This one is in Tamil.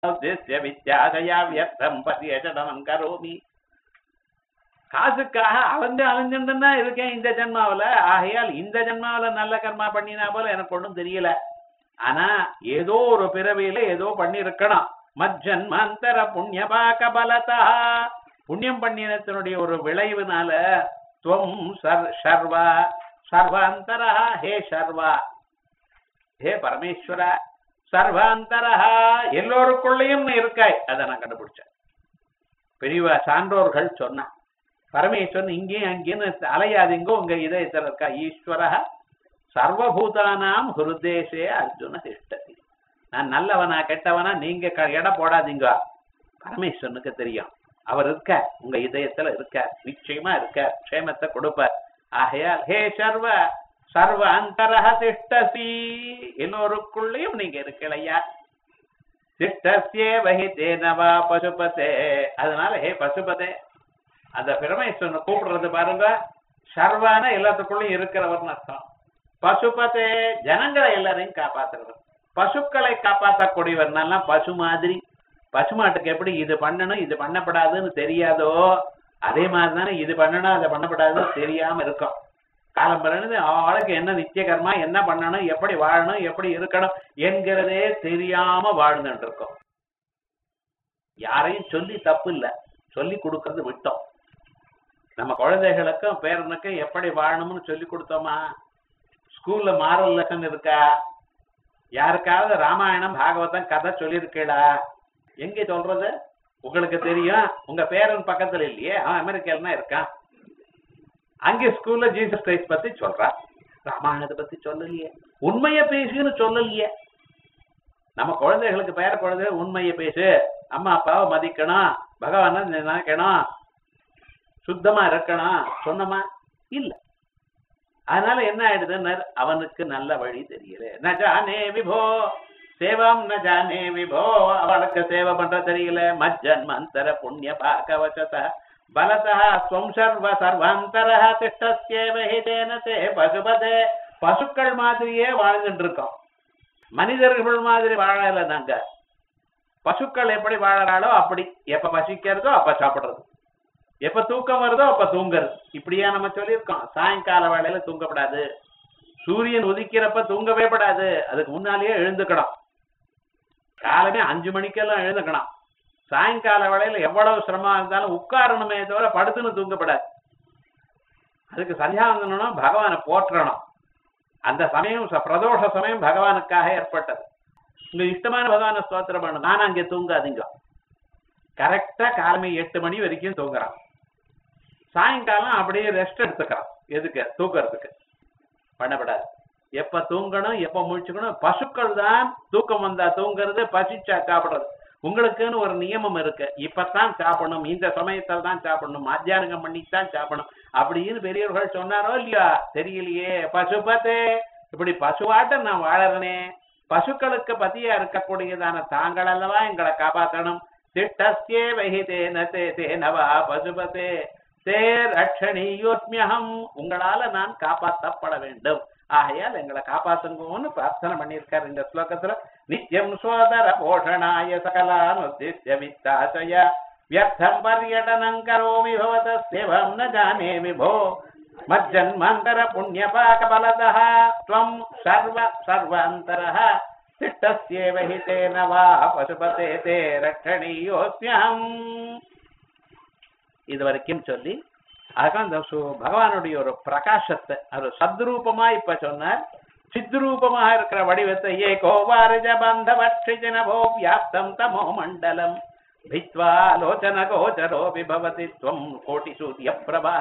உத்திய வித்யாசயா வியர்த்தம் பரியடனம் கரோமி காசுக்காக அலைஞ்சு அலைஞ்சுட்டு தான் இருக்கேன் இந்த ஜென்மாவுல ஆகையால் இந்த ஜென்மாவுல நல்ல கர்மா பண்ணினா போல எனக்கு ஒன்றும் தெரியல ஆனா ஏதோ ஒரு பிறவியில ஏதோ பண்ணி இருக்கணும் மஜ்ஜன்மாந்தர புண்ணியபாக பலதா புண்ணியம் பண்ணினத்தினுடைய ஒரு விளைவுனால துவம் சர் சர்வா சர்வாந்தரா ஹே சர்வா ஹே பரமேஸ்வர சர்வாந்தரா எல்லோருக்குள்ளேயும் நீ இருக்காய் அதை நான் கண்டுபிடிச்சேன் பெரியவா சான்றோர்கள் சொன்னா பரமேஸ்வரன் இங்கேயும் அங்கேயும் அலையாதீங்கோ உங்க இதயத்தில் இருக்கா ஈஸ்வர சர்வபூதானாம் ஹிருதேசே அர்ஜுன திஷ்டதி நான் நல்லவனா கெட்டவனா நீங்க க- எடை போடாதீங்க பரமேஸ்வரனுக்கு தெரியும் அவர் இருக்க உங்க இதயத்துல இருக்க நிச்சயமா இருக்க க்ஷேமத்தை கொடுப்பார் ஆகையால் ஹே சர்வ சர்வ அந்தரஹ திஷ்டசி எல்லோருக்குள்ளேயும் நீங்க இருக்கலையா திஷ்டசியே வகி தேனவா பசுபதே அதனால ஹே பசுபதே அந்த பிரமேஸ்வரனை கூப்பிடுறது பாருங்க சர்வான எல்லாத்துக்குள்ளயும் இருக்கிறவர்னு அர்த்தம் பசுபதே ஜனங்களை எல்லாரையும் காப்பாத்துறவர் பசுக்களை காப்பாற்றக்கூடியவர்னாலாம் பசு மாதிரி பசுமாட்டுக்கு எப்படி இது பண்ணணும் இது பண்ணப்படாதுன்னு தெரியாதோ அதே மாதிரி தானே இது பண்ணணும் அதை பண்ணப்படாதுன்னு தெரியாம இருக்கும் காலம் பிறகு ஆளுக்கு என்ன நித்திய கர்மா என்ன பண்ணணும் எப்படி வாழணும் எப்படி இருக்கணும் என்கிறதே தெரியாம வாழ்ந்துட்டு இருக்கோம் யாரையும் சொல்லி தப்பு இல்ல சொல்லி கொடுக்கறது விட்டோம் நம்ம குழந்தைகளுக்கும் பேரனுக்கும் எப்படி வாழணும்னு சொல்லி கொடுத்தோமா ஸ்கூல்ல மாரல் லெசன் இருக்கா யாருக்காவது ராமாயணம் பாகவதம் கதை சொல்லியிருக்கீடா எங்க சொல்றது உங்களுக்கு தெரியும் உங்க பேரன் பக்கத்துல இல்லையே அவன் அமெரிக்கால தான் இருக்கான் அங்கே ஸ்கூல்ல ஜீசஸ் கிரைஸ்ட் பத்தி சொல்றான் ராமாயணத்தை பத்தி சொல்லலையே உண்மைய பேசுன்னு சொல்லலையே நம்ம குழந்தைகளுக்கு பேர குழந்தைகள் உண்மையை பேசு அம்மா அப்பாவை மதிக்கணும் பகவான நினைக்கணும் சுத்தமா இருக்கணும் சொன்னமா இல்ல அதனால என்ன ஆயிடுதுன்னு அவனுக்கு நல்ல வழி தெரியல ந ஜானே விபோ சேவம் ந ஜானே விபோ அவனுக்கு சேவை பண்ற தெரியல மஜ்ஜன் மந்தர புண்ணிய பாகவசத பலதா ஸ்வம் சர்வ சர்வாந்தர திஷ்டஸ்யேவ ஹிதேன தே பசுபதே பசுக்கள் மாதிரியே வாழ்ந்துட்டு இருக்கோம் மனிதர்கள் மாதிரி வாழல நாங்க பசுக்கள் எப்படி வாழறாளோ அப்படி எப்ப பசிக்கிறதோ அப்ப சாப்பிடுறது எப்ப தூக்கம் வருதோ அப்ப தூங்குறது இப்படியா நம்ம சொல்லியிருக்கோம் சாயங்கால வேளையில தூங்கப்படாது சூரியன் உதிக்கிறப்ப தூங்கவே படாது அதுக்கு முன்னாலேயே எழுந்துக்கணும் காலமே அஞ்சு மணிக்கெல்லாம் எழுந்துக்கணும் சாயங்கால வேளையில எவ்வளவு சிரமமா இருந்தாலும் உட்காரணுமே தவிர படுத்துன்னு தூங்கப்படாது அதுக்கு சந்தியாவந்தனம் பகவானை போற்றணும் அந்த சமயம் ச- பிரதோஷ சமயம் பகவானுக்காக ஏற்பட்டது உங்க இஷ்டமான பகவானை ஸ்தோத்திரம் பண்ணணும் நானும் அங்கே தூங்காதீங்க கரெக்டா காலமே எட்டு மணி வரைக்கும் தூங்குறான் சாயங்காலம் அப்படியே ரெஸ்ட் எடுத்துக்கிறான் எதுக்கு தூக்கறதுக்கு பண்ணப்படாது எப்ப தூங்கணும் எப்ப முழிச்சுக்கணும் பசுக்கள் தான் தூக்கம் வந்தா தூங்குறது பசிச்சா சாப்பிடுறது உங்களுக்குன்னு ஒரு நியமம் இருக்கு இப்பதான் சாப்பிடணும் இந்த சமயத்துல தான் சாப்பிடணும் மத்தியானம் பண்ணித்தான் சாப்பிடணும் அப்படின்னு பெரியவர்கள் சொன்னாரோ இல்லையா தெரியலையே பசுபதே இப்படி பசுவாட்டம் நான் வாழறனே பசுக்களுக்கு பதியா இருக்கக்கூடியதான தாங்கள் அல்லவா எங்களை காப்பாற்றணும் திட்டஸ்யே வகிதேன தே தேனவா பசுபதே தே ரட்சணியோஸ்மியகம் உங்களால நான் காப்பாற்றப்பட வேண்டும் ஆகையால் எங்களை காப்பாத்துங்கன்னு பிரார்த்தனை பண்ணியிருக்காரு இந்த ஸ்லோகத்துல நித்யம் சோதர போஷணாய சகலானுத்திய வித்தாசய வியர்த்தம் பர்யடனம் கரோமி பவத சேவம் ந ஜானே விபோ மஜ்ஜன்மாந்தர புண்ணியபாக பலதः त्वं सर्व सर्वान्तरः திட்டஸ்யேவ ஹி தேன வா பசுபதே தே ரட்சணீயோஸ்மியம் இது வரைக்கும் சொல்லி அதுக்காக அந்த சு- பகவானுடைய ஒரு பிரகாசத்தை அது சத்ரூபமா இப்ப சொன்னார் சித்ரூபமாக இருக்கிற வடிவத்தை ஏ கோவாரிஜ பந்தவட்சிஜனபோ வியாப்தம் தமோ மண்டலம் भित्वा लोचन गोचरो विभवति त्वं कोटिसूर्यप्रभा